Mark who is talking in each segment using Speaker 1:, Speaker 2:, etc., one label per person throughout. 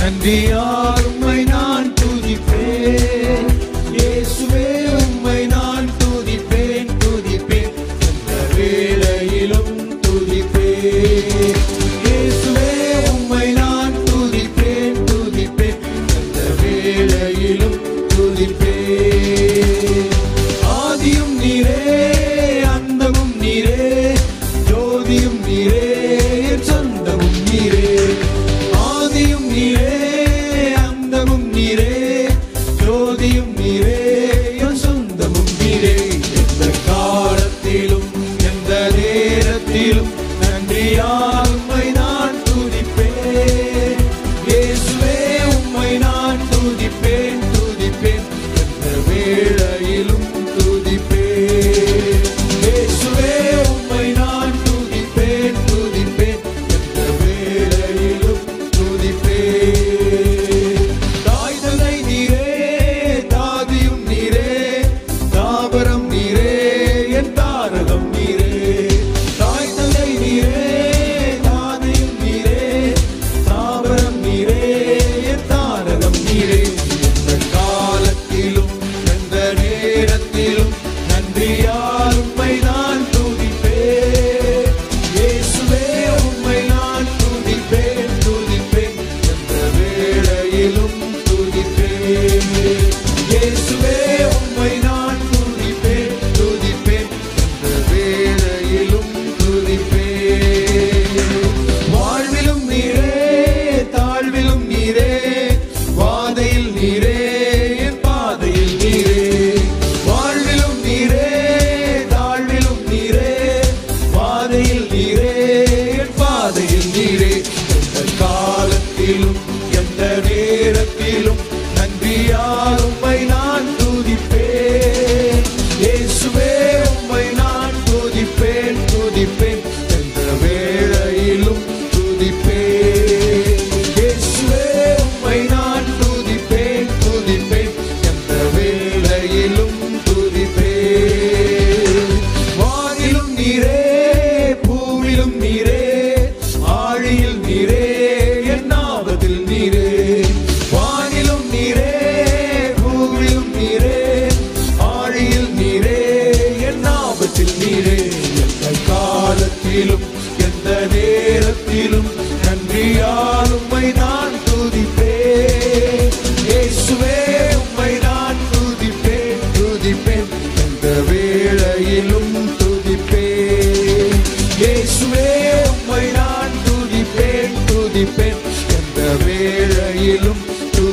Speaker 1: நன்றியால் உம்மை நான் துதிப்பேன் இயேசுவே உம்மை நான் துதிப்பேன் துதிப்பேன் எந்த வேளையிலும் துதிப்பேன் இயேசுவே உம்மை நான் துதிப்பேன் துதிப்பேன் எந்த வேளையிலும் துதிப்பேன் ஆதியும் நீரே அந்தமும் நீரே ஜோதியும் நீரே என் சொந்தமும் நீரே ஆதியும் நீரே அந்தமும் நீரே ஜோதியும் நீரே என் சொந்தமும் நீரே எந்த காலத்திலும் எந்த நேரத்திலும் நன்றியால் உம்மை நான் துதிப்பேன் இயேசுவே உம்மை நான் துதிப்பேன் துதிப்பேன் எந்த வேளையிலும் துதிப்பேன் இயேசுவே உம்மை நான் துதிப்பேன் துதிப்பேன் எந்த வேளையிலும் துதிப்பேன் தாய் தந்தை நீரே தாதியும் நீரே தாபரம் நீரே என் தாரகம் நீரே தாய் தந்தை நீரே தாதியும் நீரே தாபரம் நீரே என் தாரகம் நீரே எந்த காலத்திலும் எந்த நேரத்திலும் நன்றியால் உம்மை நான் துதிப்பேன் இயேசுவே உம்மை நான் துதிப்பேன் துதிப்பேன் எந்த வேளையிலும் துதிப்பேன் இயேசுவே உம்மை நான் துதிப்பேன் துதிப்பேன் எந்த வேளையிலும் துதிப்பேன் வாழ்விலும் நீரே தாழ்விலும் நீரே வாதையில் நீரே என் பாதையில் நீரே வாழ்விலும் நீரே தாழ்விலும் நீரே பாதையில் நீரே என் பாதையில் நீரே எந்த காலத்திலும் எந்த நேரத்திலும் நன்றியால் உம்மை நான் துதிப்பேன் இயேசுவே உம்மை நான் துதிப்பேன் துதிப்பேன் எந்த வேளையிலும் துதிப்பேன் இயேசுவே உம்மை நான் துதிப்பேன் துதிப்பேன் எந்த வேளையிலும் துதிப்பேன் வானிலும் நீரே பூவிலும் நீரே ஆழியில் நீரே என் ஆபத்தில் நீரே வானிலும் நீரே பூவிலும் நீரே ஆழியில் நீரே என் ஆபத்தில் நீரே எந்த காலத்திலும் எந்த நேரத்திலும் நன்றியால் உம்மை நான் துதிப்பேன் இயேசுவே உம்மை நான் துதிப்பேன் துதிப்பேன் எந்த வேளையிலும் துதிப்பேன் இயேசுவே உம்மை நான் துதிப்பேன் துதிப்பேன் எந்த வேளையிலும்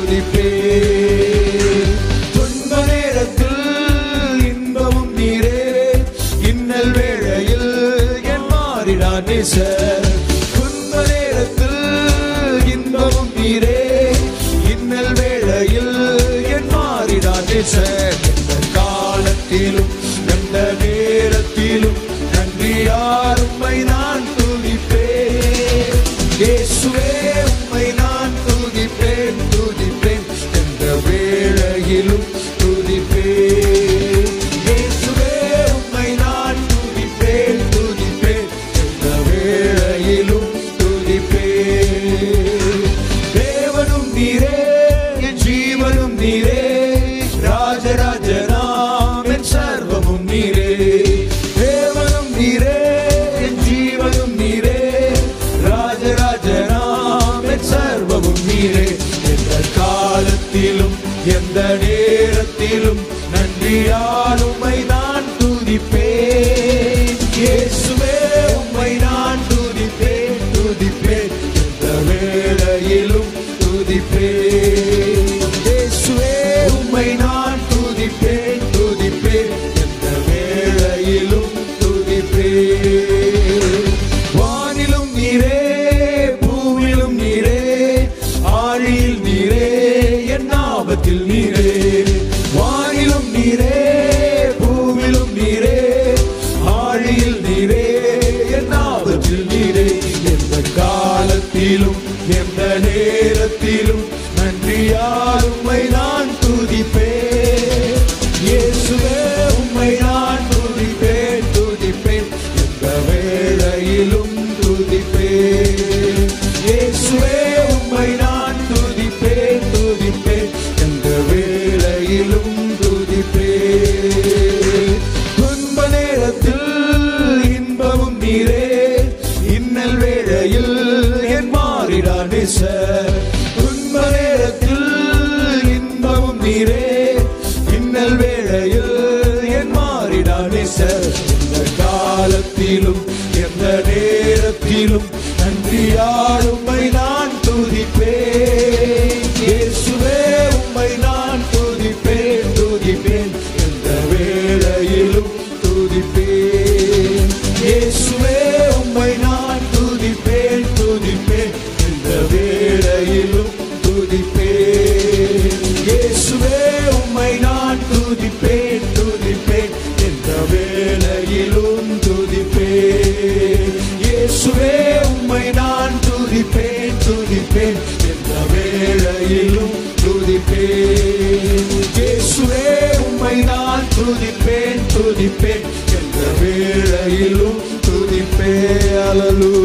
Speaker 1: துதிப்பேன் துன்ப நேரத்தில் இன்பமும் நீரே இன்னல் வேளையில் என் மாறிடா நேசர் துன்ப நேரத்தில் இன்பமும் நீரே இன்னல் வேளையில் என் மாறிடா நேசர் எந்த காலத்திலும் எந்த நேரத்திலும் நன்றியால் உம்மை நான் துதிப்பேன் இயேசுவே உம்மை நான் துதிப்பேன் துதிப்பேன் எந்த வேளையிலும் துதிப்பேன் இயேசுவே உம்மை நான் துதிப்பேன் துதிப்பேன் எந்த வேளையிலும் துதிப்பேன் தேவனும் நீரே என் ஜீவனும் நீரே ராஜராஜனாம் என் சர்வமும் நீரே தேவனும் நீரே என் ஜீவனும் நீரே ராஜராஜனாம் என் சர்வமும் நீரே எந்த காலத்திலும் எந்த நேரத்திலும் நன்றியால் உம்மை நான் துதிப்பேன் இயேசுவே உம்மை நான் துதிப்பேன் துதிப்பேன் எந்த வேளையிலும் துதிப்பேன் இயேசுவே உம்மை நான் துதிப்பேன் துதிப்பேன் எந்த வேளையிலும் துதிப்பேன் வானிலும் நீரே பூவிலும் நீரே ஆழியில் நீரே என் ஆபத்தில் நீரே வானிலும் நீரே பூ நேசர் எந்த காலத்திலும் எந்த நேரத்திலும் நன்றியால் உம்மை நான் துதிப்பேன் இயேசுவே உம்மை நான் துதிப்பேன் துதிப்பேன் எந்த வேளையிலும் துதிப்பேன் இயேசுவே உம்மை நான் துதிப்பேன் துதிப்பேன் எந்த வேளையிலும் துதிப்பேன் இயேசுவே உம்மை நான் துதிப்பேன் துதிப்பேன் எந்த வேளையிலும் துதிப்பேன் இயேசுவே உம்மை நான் துதிப்பேன் துதிப்பேன் எந்த வேளையிலும் துதிப்பேன் இயேசுவே உம்மை நான் துதிப்பேன் துதிப்பேன் எந்த வேளையிலும் துதிப்பேன் அலலு